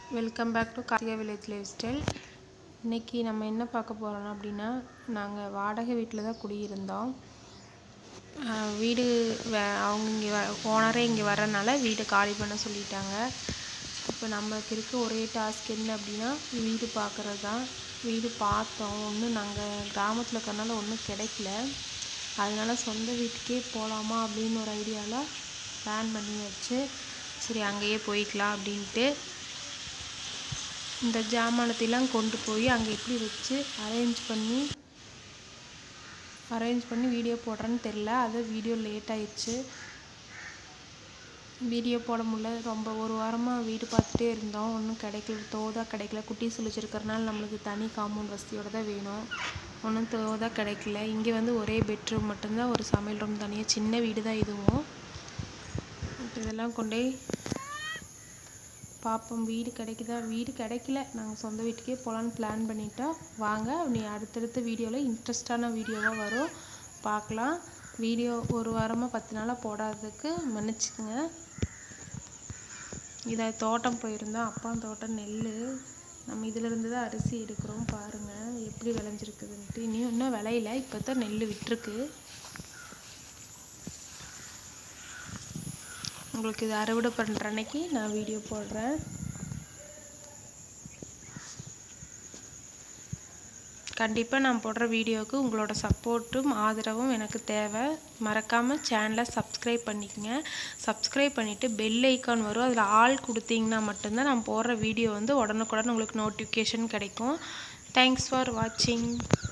welcome back to Karthika village lifestyle இன்றைக்கி நம்ம என்ன பார்க்க போகிறோம் அப்படின்னா நாங்கள் வாடகை வீட்டில் தான் குடியிருந்தோம் ஆஹ் வீடு வே அவங்க இங்கே வ ஓனரே இங்கே வரனால வீடை காலி பண்ண சொல்லிட்டாங்க இப்போ நம்மளுக்கு இருக்க ஒரே டாஸ்க் என்ன அப்படின்னா வீடு பார்க்குறது தான் வீடு பார்த்தோம் ஒன்றும் நாங்கள் கிராமத்தில் இருக்கிறனால ஒன்றும் கிடைக்கல அதனால சொந்த வீட்டுக்கே போகலாமா அப்படின்னு ஒரு ஐடியாவில் பிளான் பண்ணி வச்சு சரி அங்கேயே போய்க்கலாம் அப்படின்ட்டு இந்த ஜாமானத்தையெல்லாம் கொண்டு போய் அங்கே எப்படி வச்சு அரேஞ்ச் பண்ணி அரேஞ்ச் பண்ணி வீடியோ போடுறேன்னு தெரில அது வீடியோ லேட் ஆயிடுச்சு வீடியோ போட முடியல ரொம்ப ஒரு வாரமாக வீடு பார்த்துட்டே இருந்தோம் ஒன்றும் கிடைக்கல தோதா கிடைக்கல குட்டி சுழிச்சிருக்கறனால நம்மளுக்கு தனி காம்பவுண்ட் வசதியோடு தான் வேணும் ஒன்றும் தோதா கிடைக்கல இங்கே வந்து ஒரே பெட்ரூம் மட்டும்தான் ஒரு சமையல் ரூம் தனியாக சின்ன வீடு தான் இதுவும் இப்ப இதெல்லாம் கொண்டு போய் பார்ப்போம் வீடு கிடைக்குதா வீடு கிடைக்கல நாங்கள் சொந்த வீட்டுக்கே போகலான்னு பிளான் பண்ணிட்டோம் வாங்க நீ அடுத்தடுத்த வீடியோவில் இன்ட்ரெஸ்டான வீடியோவாக வரும் பார்க்கலாம் வீடியோ ஒரு வாரமாக பத்து நாளாக போடாததுக்கு மன்னிச்சுக்குங்க இதை தோட்டம் போயிருந்தோம் அப்பா தோட்டம் நெல் நம்ம இதிலிருந்து தான் அரிசி எடுக்கிறோம் பாருங்கள் எப்படி விளைஞ்சிருக்குதுன்ட்டு இனியும் இன்னும் விளையல இப்போ தான் நெல் விட்டுருக்கு உங்களுக்கு இது அறுவடை பண்ணுற அன்னைக்கு நான் வீடியோ போடுறேன் கண்டிப்பாக நான் போடுற வீடியோவுக்கு உங்களோட சப்போர்ட்டும் ஆதரவும் எனக்கு தேவை மறக்காமல் சேனலை சப்ஸ்கிரைப் பண்ணிக்கங்க சப்ஸ்கிரைப் பண்ணிவிட்டு பெல் ஐக்கான் வரும் அதில் ஆள் கொடுத்தீங்கன்னா மட்டும்தான் நான் போடுற வீடியோ வந்து உடனுக்குடன் உங்களுக்கு நோட்டிஃபிகேஷன் கிடைக்கும் தேங்க்ஸ் ஃபார் வாட்சிங்